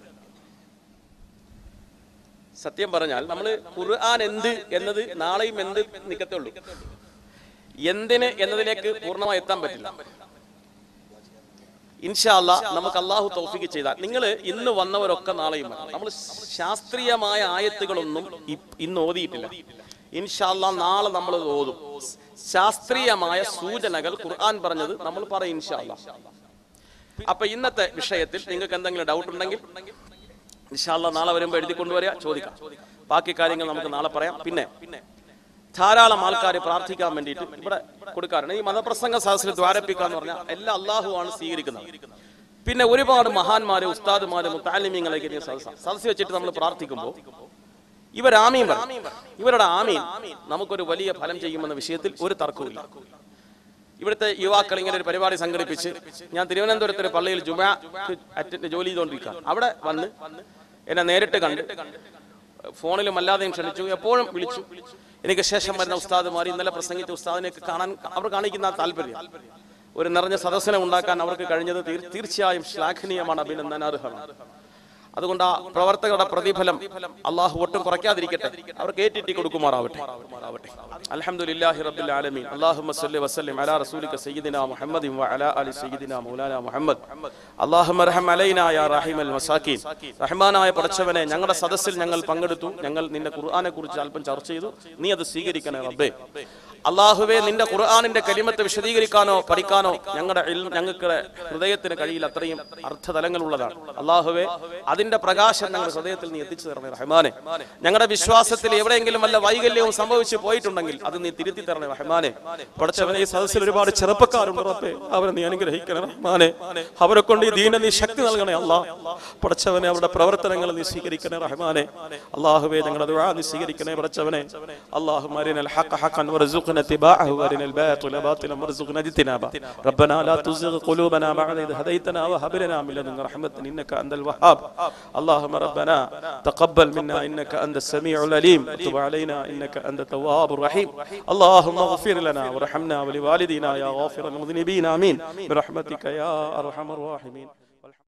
സത്യം പറഞ്ഞാൽ നമ്മൾ ഖുർആൻ എന്ത് എന്നത് നാളെയും എന്ത് നിൽക്കത്തുള്ളൂ എന്തിന് എന്നതിലേക്ക് പൂർണ്ണമായി എത്താൻ പറ്റില്ല ഇൻഷാല്ല നമുക്ക് അള്ളാഹു തൗഫിക്ക് ചെയ്താൽ നിങ്ങൾ ഇന്ന് വന്നവരൊക്കെ നാളെയും നമ്മൾ ശാസ്ത്രീയമായ ആയത്തുകളൊന്നും ഇ- ഇന്ന് ഓതിയിട്ടില്ല ഇൻഷാല്ല നാളെ നമ്മൾ ഓതും ശാസ്ത്രീയമായ സൂചനകൾ ഖുർആൻ പറഞ്ഞത് നമ്മൾ പറയും ഇൻഷാല്ല അപ്പൊ ഇന്നത്തെ വിഷയത്തിൽ നിങ്ങൾക്ക് എന്തെങ്കിലും ഡൗട്ട് ഉണ്ടെങ്കിൽ ഇൻഷാല്ല നാളെ വരുമ്പോൾ എഴുതി കൊണ്ടുവരിക ചോദിക്കാം ബാക്കി കാര്യങ്ങൾ നമുക്ക് നാളെ പറയാം പിന്നെ ധാരാളം ആൾക്കാർ പ്രാർത്ഥിക്കാൻ വേണ്ടിയിട്ട് ഇവിടെ കൊടുക്കാറുണ്ട് ഈ മതപ്രസംഗ സദസ്സിൽ ദ്വാരപ്പിക്കുക എന്ന് പറഞ്ഞാൽ എല്ലാ അള്ളാഹു ആണ് സ്വീകരിക്കുന്നത് പിന്നെ ഒരുപാട് മഹാന്മാര് ഉസ്താദുമാര് മുത്താലിമീങ്ങളെ സദസ്സ് സദസ്സ് വെച്ചിട്ട് നമ്മൾ പ്രാർത്ഥിക്കുമ്പോൾ ഇവർ ആമീൻ പറയും ഇവരുടെ ആമീൻ നമുക്കൊരു വലിയ ഫലം ചെയ്യുമെന്ന വിഷയത്തിൽ ഒരു തർക്കവുമില്ല ഇവിടുത്തെ യുവാക്കൾ ഇങ്ങനെ ഒരു പരിപാടി സംഘടിപ്പിച്ച് ഞാൻ തിരുവനന്തപുരത്ത് ഒരു പള്ളിയിൽ ജുമ അറ്റൻഡ് ജോലി ചെയ്തുകൊണ്ടിരിക്കുകയാണ് അവിടെ വന്ന് എന്നെ നേരിട്ട് കണ്ട് ഫോണിലും അല്ലാതെയും ക്ഷണിച്ചു എപ്പോഴും വിളിച്ചു എനിക്ക് ശേഷം വരുന്ന ഉസ്താദുമാർ ഇന്നലെ പ്രസംഗിച്ച ഉസ്താദിനെയൊക്കെ കാണാൻ അവർ കാണിക്കുന്ന ആ താല്പര്യം ഒരു നിറഞ്ഞ സദസ്സിനെ ഉണ്ടാക്കാൻ അവർക്ക് കഴിഞ്ഞത് തീർ- തീർച്ചയായും ശ്ലാഘനീയമാണ് അഭിനന്ദനാർഹമാണ് അതുകൊണ്ട് ആ പ്രവർത്തകരുടെ പ്രതിഫലം അള്ളാഹു ഒട്ടും കുറയ്ക്കാതിരിക്കട്ടെ അവർ കേട്ടിട്ടി കൊടുക്കുമാറാവട്ടെ അൽഹംദുലില്ലാഹി റബ്ബിൽ ആലമീൻ അല്ലാഹുമ്മ സ്വല്ലി വസല്ലിം അലാ റസൂലിക സയ്യിദിനാ മുഹമ്മദിൻ വഅലാ ആലി സയ്യിദിനാ മൗലാനാ മുഹമ്മദ് അല്ലാഹുമ്മ റഹം അലൈനാ യാ റഹീമൽ മസാക്കീൻ റഹ്മാനായ പടച്ചവനെ ഞങ്ങളുടെ സദസ്സിൽ ഞങ്ങൾ പങ്കെടുത്തു ഞങ്ങൾ നിന്റെ ഖുർആനെ കുറിച്ച് അല്പം ചർച്ച ചെയ്തു നീ അത് സ്വീകരിക്കണേ റബ്ബേ അള്ളാഹുവെ നിന്റെ ഖുർആാനിന്റെ കലിമത്ത് വിശദീകരിക്കാനോ പഠിക്കാനോ ഞങ്ങളുടെ ഇൽമ് ഞങ്ങൾക്ക് ഹൃദയത്തിന് കഴിയില്ല അത്രയും അർത്ഥതലങ്ങളുള്ളതാണ് അള്ളാഹുവെ അതിന്റെ പ്രകാശം ഞങ്ങളുടെ ഹൃദയത്തിൽ നീ എത്തിച്ചു തരണേ റഹ്മാനെ ഞങ്ങളുടെ വിശ്വാസത്തിൽ എവിടെയെങ്കിലും വല്ല വൈകല്യവും സംഭവിച്ചു പോയിട്ടുണ്ടെങ്കിൽ അത് നീ തിരുത്തി തരണേ റഹ്മാനെ പഠിച്ചവനെ ഈ സദസ്സിൽ ഒരുപാട് ചെറുപ്പക്കാരുണ്ട് റബ്ബേ അവരെ നീ അനുഗ്രഹിക്കണം റഹ്മാനെ അവരെ കൊണ്ട് ഈ ദീന നീ ശക്തി നൽകണേ അല്ലാ പഠിച്ചവനെ അവരുടെ പ്രവർത്തനങ്ങൾ നീ സ്വീകരിക്കണേ റഹ്മാനെ അള്ളാഹുവെ ഞങ്ങളുടെ ദുആ നീ സ്വീകരിക്കണേ പഠിച്ചവനെ അള്ളാഹു അരിനൽ ഹഖ ഹഖൻ വറസുഖ്ന اتباعه وارنا الباطل باطلا وارزقنا اجتنابه ربنا لا تزغ قلوبنا بعد إذ هديتنا وهب لنا من لدنك رحمة إنك أنت الوهاب اللهم ربنا تقبل منا إنك أنت السميع العليم وتب علينا إنك أنت التواب الرحيم اللهم اغفر لنا وارحمنا ولوالدينا يا غافر المذنبين آمين برحمتك يا أرحم الراحمين